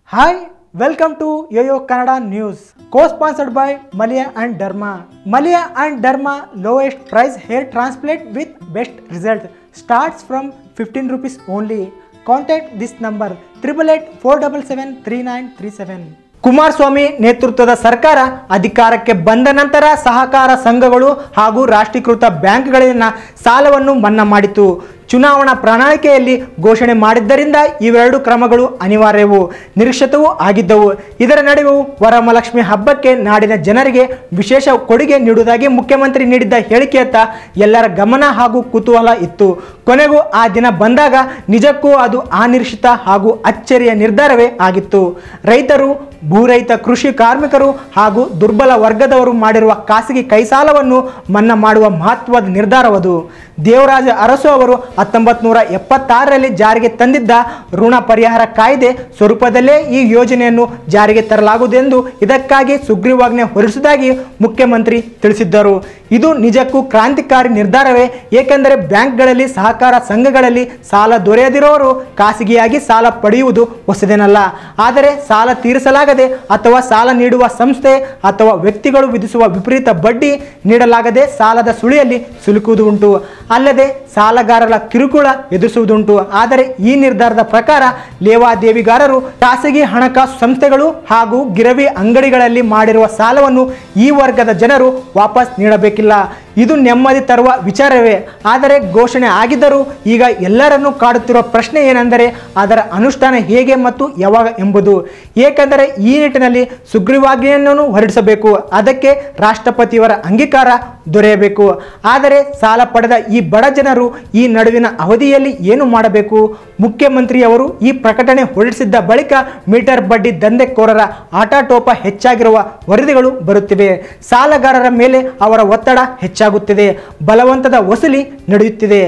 hi welcome to Yoyo Kannada news co sponsored by Malia and Derma Malia and Derma lowest price hair transplant with best result starts from fifteen rupees only contact this number triple eight four double seven three nine three seven Kumaraswamy ನೇತೃತ್ವದ ಸರ್ಕಾರ ಅಧಿಕಾರಕ್ಕೆ ಬಂದ ನಂತರ ಸಹಕಾರ ಸಂಘಗಳು ಹಾಗೂ ರಾಷ್ಟ್ರೀಕೃತ ಬ್ಯಾಂಕ್ಗಳಲ್ಲಿನ ಸಾಲವನ್ನು ಮನ್ನಾ ಮಾಡಿತು ಚುನಾವಣಾ ಪ್ರಣಾಳಿಕೆಯಲ್ಲಿ ಘೋಷಣೆ ಮಾಡಿದ್ದರಿಂದ ಇವೆರಡು ಕ್ರಮಗಳು ಅನಿವಾರ್ಯವು ನಿರೀಕ್ಷಿತವೂ ಆಗಿದ್ದವು ಇದರ ನಡುವೆಯೂ ವರಮಹಾಲಕ್ಷ್ಮಿ ಹಬ್ಬಕ್ಕೆ ನಾಡಿನ ಜನರಿಗೆ ವಿಶೇಷ ಕೊಡುಗೆ ನೀಡುವುದಾಗಿ ಮುಖ್ಯಮಂತ್ರಿ ನೀಡಿದ್ದ ಹೇಳಿಕೆಯತ್ತ ಎಲ್ಲರ ಗಮನ ಹಾಗೂ ಕುತೂಹಲ ಇತ್ತು ಕೊನೆಗೂ ಆ ದಿನ ಬಂದಾಗ ನಿಜಕ್ಕೂ ಅದು ಅನಿರೀಕ್ಷಿತ ಹಾಗೂ ಅಚ್ಚರಿಯ ನಿರ್ಧಾರವೇ ಆಗಿತ್ತು ರೈತರು ಭೂರಹಿತ ಕೃಷಿ ಕಾರ್ಮಿಕರು ಹಾಗೂ ದುರ್ಬಲ ವರ್ಗದವರು ಮಾಡಿರುವ ಖಾಸಗಿ ಕೈಸಾಲವನ್ನು ಮನ್ನಾ ಮಾಡುವ ಮಹತ್ವದ ನಿರ್ಧಾರವದು ದೇವರಾಜ ಅರಸು ಅವರು ಹತ್ತೊಂಬತ್ತು ನೂರ ಎಪ್ಪತ್ತಾರರಲ್ಲಿ ಜಾರಿಗೆ ತಂದಿದ್ದ ಋಣ ಪರಿಹಾರ ಕಾಯ್ದೆ ಸ್ವರೂಪದಲ್ಲೇ ಈ ಯೋಜನೆಯನ್ನು ಜಾರಿಗೆ ತರಲಾಗುವುದೆಂದು ಇದಕ್ಕಾಗಿ ಸುಗ್ರೀವಾಜ್ಞೆ ಹೊರಡಿಸುವುದಾಗಿ ಮುಖ್ಯಮಂತ್ರಿ ತಿಳಿಸಿದ್ದರು ಇದು ನಿಜಕ್ಕೂ ಕ್ರಾಂತಿಕಾರಿ ನಿರ್ಧಾರವೇ ಏಕೆಂದರೆ ಬ್ಯಾಂಕ್ಗಳಲ್ಲಿ ಸಹಕಾರ ಸಂಘಗಳಲ್ಲಿ ಸಾಲ ದೊರೆಯದಿರೋರು ಖಾಸಗಿಯಾಗಿ ಸಾಲ ಪಡೆಯುವುದು ಹೊಸದೇನಲ್ಲ ಆದರೆ ಸಾಲ ತೀರಿಸಲಾಗದೆ ಅಥವಾ ಸಾಲ ನೀಡುವ ಸಂಸ್ಥೆ ಅಥವಾ ವ್ಯಕ್ತಿಗಳು ವಿಧಿಸುವ ವಿಪರೀತ ಬಡ್ಡಿ ನೀಡಲಾಗದೆ ಸಾಲದ ಸುಳಿಯಲ್ಲಿ ಸಿಲುಕುವುದು ಉಂಟು ಅಲ್ಲದೆ ಸಾಲಗಾರರ ಕಿರುಕುಳ ಎದುರಿಸುವುದುಂಟು ಆದರೆ ಈ ನಿರ್ಧಾರದ ಪ್ರಕಾರ ಲೇವಾದೇವಿಗಾರರು ಖಾಸಗಿ ಹಣಕಾಸು ಸಂಸ್ಥೆಗಳು ಹಾಗೂ ಗಿರವಿ ಅಂಗಡಿಗಳಲ್ಲಿ ಮಾಡಿರುವ ಸಾಲವನ್ನು ಈ ವರ್ಗದ ಜನರು ವಾಪಸ್ ನೀಡಬೇಕಿಲ್ಲ ಇದು ನೆಮ್ಮದಿ ತರುವ ವಿಚಾರವೇ ಆದರೆ ಘೋಷಣೆ ಆಗಿದ್ದರೂ ಈಗ ಎಲ್ಲರನ್ನೂ ಕಾಡುತ್ತಿರುವ ಪ್ರಶ್ನೆ ಏನೆಂದರೆ ಅದರ ಅನುಷ್ಠಾನ ಹೇಗೆ ಮತ್ತು ಯಾವಾಗ ಎಂಬುದು ಏಕೆಂದರೆ ಈ ನಿಟ್ಟಿನಲ್ಲಿ ಸುಗ್ರೀವಾಜ್ಞೆಯನ್ನು ಹೊರಡಿಸಬೇಕು ಅದಕ್ಕೆ ರಾಷ್ಟ್ರಪತಿಯವರ ಅಂಗೀಕಾರ ದೊರೆಯಬೇಕು ಆದರೆ ಸಾಲ ಪಡೆದ ಈ ಬಡ ಜನರು ಈ ನಡುವಿನ ಅವಧಿಯಲ್ಲಿ ಏನು ಮಾಡಬೇಕು ಮುಖ್ಯಮಂತ್ರಿಯವರು ಈ ಪ್ರಕಟಣೆ ಹೊರಡಿಸಿದ್ದ ಬಳಿಕ ಮೀಟರ್ ಬಡ್ಡಿ ದಂಧೆಕೋರರ ಆಟಾಟೋಪ ಹೆಚ್ಚಾಗಿರುವ ವರದಿಗಳು ಬರುತ್ತಿವೆ ಸಾಲಗಾರರ ಮೇಲೆ ಅವರ ಒತ್ತಡ ಹೆಚ್ಚಾಗುತ್ತಿದೆ ಬಲವಂತದ ವಸೂಲಿ ನಡೆಯುತ್ತಿದೆ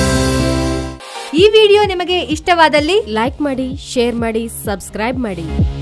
ಈ ವಿಡಿಯೋ ನಿಮಗೆ ಇಷ್ಟವಾದಲ್ಲಿ ಲೈಕ್ ಮಾಡಿ ಶೇರ್ ಮಾಡಿ ಸಬ್ಸ್ಕ್ರೈಬ್ ಮಾಡಿ